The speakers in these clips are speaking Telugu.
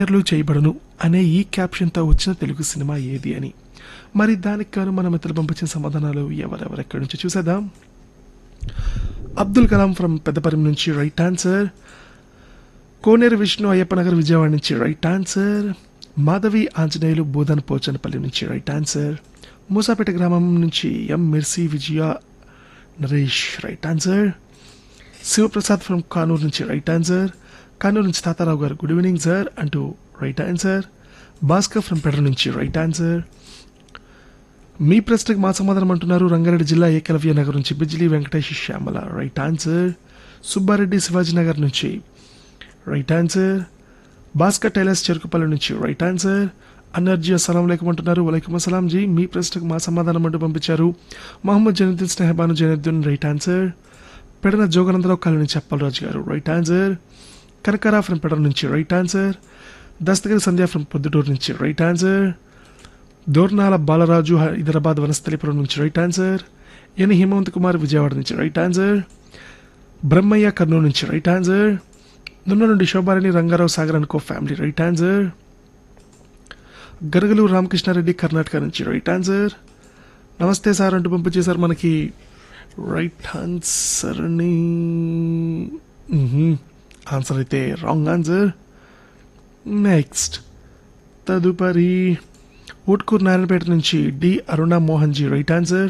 పేర్లు చేయబడను అనే ఈ క్యాప్షన్తో వచ్చిన తెలుగు సినిమా ఏది అని మరి దానికి గాను మన మిత్రులు పంపించిన సమాధానాలు ఎవరెవరెక్కడి నుంచి చూసేద్దాం అబ్దుల్ కలాం ఫ్రమ్ పెద్దపరిం నుంచి రైట్ ఆన్సర్ కోనేరు విష్ణు అయ్యప్పనగర్ విజయవాడ నుంచి రైట్ ఆన్సర్ మాధవి ఆంజనేయులు బోధన్ పోచనపల్లి నుంచి రైట్ ఆన్సర్ మూసాపేట గ్రామం నుంచి ఎం మిర్సి Vijaya Naresh right answer Sivaprasad from Kanuru నుంచి రైట్ ఆన్సర్ కానూరు నుంచి తాతారావు గారు గుడ్ ఈవినింగ్ సార్ అంటూ రైట్ ఆన్సర్ భాస్కర్ ఫ్రమ్ పెడ్ర నుంచి రైట్ ఆన్సర్ మీ ప్రశ్నకు మా సమాధానం అంటున్నారు రంగారెడ్డి జిల్లా ఏకలవ్య నగర్ నుంచి బిజ్లీ వెంకటేష్ శ్యామల రైట్ ఆన్సర్ సుబ్బారెడ్డి శివాజీ నగర్ నుంచి right answer Bhaskar tailors Cherukupalli నుంచి రైట్ ఆన్సర్ అన్నర్జీ అస్సలం లేకమంటున్నారు వలైకుమ్ అస్సలాం జీ మీ ప్రశ్నకు మా సమాధానం అంటూ పంపించారు Mohammed Zainuddin Snehabanu Zainuddin right answer Pedana Joganandarao colony నుంచి అప్పలరాజు గారు రైట్ ఆన్సర్ కనకరా ఫ్రమ్ పెడర నుంచి right answer Dastagiri Sandhya from Proddatur నుంచి రైట్ ఆన్సర్ దోర్నాల బాలరాజు హైదరాబాద్ వనస్థలిపురం నుంచి right answer N Hemanth Kumar Vijayawada నుంచి రైట్ ఆన్సర్ బ్రహ్మయ్య కర్నూలు నుంచి రైట్ ఆన్సర్ నున్న నుండి శోభారాణి రంగారావు సాగర్ అనుకో ఫ్యామిలీ రైట్ ఆన్సర్ గరగలు రామకృష్ణారెడ్డి కర్ణాటక నుంచి రైట్ ఆన్సర్ నమస్తే సార్ అంటూ పంపించేశారు మనకి రైట్ ఆన్సర్ని ఆన్సర్ అయితే రాంగ్ ఆన్సర్ నెక్స్ట్ తదుపరి ఊట్కూరు నారాయణపేట నుంచి D Aruna Mohan ji right answer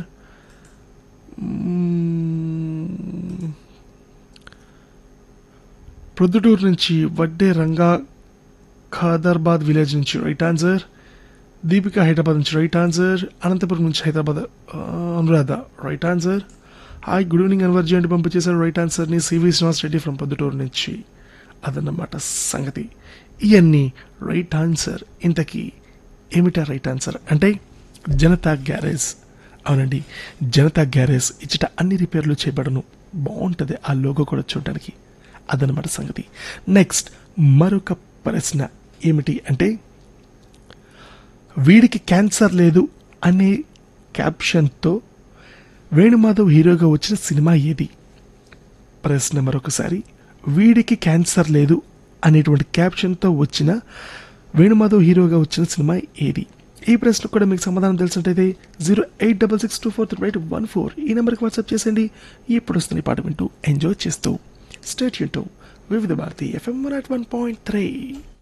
Proddatur నుంచి వడ్డే రంగా ఖాదర్బాద్ విలేజ్ నుంచి రైట్ ఆన్సర్ దీపిక హైదరాబాద్ నుంచి రైట్ ఆన్సర్ అనంతపురం నుంచి హైదరాబాద్ ఆ, Anuradha right answer hi good evening Anwarji అంటూ పంపించేశారు రైట్ ఆన్సర్ని సివి శ్రీనివాస్ రెడ్డి ఫ్రమ్ పొద్దుటూరు నుంచి అదన్నమాట సంగతి ఇవన్నీ రైట్ ఆన్సర్ ఇంతకీ ఏమిటా రైట్ ఆన్సర్ అంటే జనతా గ్యారేజ్ అవునండి జనతా గ్యారేజ్ ఇచ్చట అన్ని రిపేర్లు చేయబడను బాగుంటుంది ఆ లోగో కూడా చూడడానికి అదనమాట సంగతి నెక్స్ట్ మరొక ప్రశ్న ఏమిటి అంటే వీడికి క్యాన్సర్ లేదు అనే క్యాప్షన్తో వేణుమాధవ్ హీరోగా వచ్చిన సినిమా ఏది ప్రశ్న మరొకసారి వీడికి క్యాన్సర్ లేదు అనేటువంటి క్యాప్షన్తో వచ్చిన వేణుమాధవ్ హీరోగా వచ్చిన సినిమా ఏది ఈ ప్రశ్న కూడా మీకు సమాధానం తెలిసినట్టయితే zero eight double six two four three eight one four ఈ నెంబర్కి వాట్సాప్ చేసేయండి ఇప్పుడు వస్తున్న ఈ పాట వింటూ ఎంజాయ్ చేస్తూ స్టేట్ వింటూ Vividh Bharati F M one point three